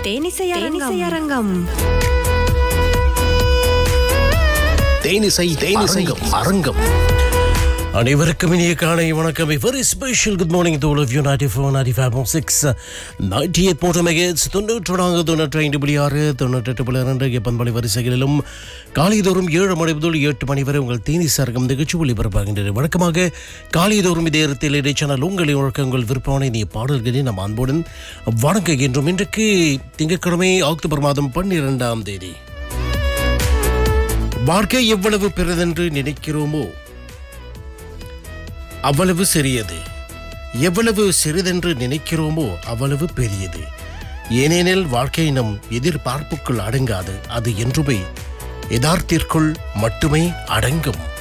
தேனிசை தேனிசை அரங்கம் தேனிசை தேனிசை அரங்கம் அனைவருக்கும் இனிய காலை வணக்கம் very special good morning to all of you 94 95 6 98 போட்ட மெகேட்ஸ் தொண்ணூற்று நான்கு தொண்ணூற்றி ஐந்து புள்ளி ஆறு தொண்ணூற்றெட்டு புள்ளி இரண்டு எப்பன்பளி வரிசைகளிலும் காலைதோறும் ஏழு மணி முதல் எட்டு மணி வரை உங்கள் தேனி சரகம் நிகழ்ச்சி ஒளிபரப்பாகின்றது வழக்கமாக காலைதோறும் இதே இடத்தில் இடைச்சனால் உங்களை உழக்க உங்கள் விருப்பமான இனிய பாடல்களை நம் அன்புடன் வணங்குகின்றோம் இன்றைக்கு திங்கட்கிழமை அக்டோபர் மாதம் பன்னிரெண்டாம் தேதி வாழ்க்கை எவ்வளவு பெரிதென்று நினைக்கிறோமோ அவ்வளவு சிறியது எவ்வளவு சிறிதென்று நினைக்கிறோமோ அவ்வளவு பெரியது ஏனெனில் வாழ்க்கை நம் எதிர்பார்ப்புக்குள் அடங்காது அது என்றுமே யதார்த்திற்குள் மட்டுமே அடங்கும்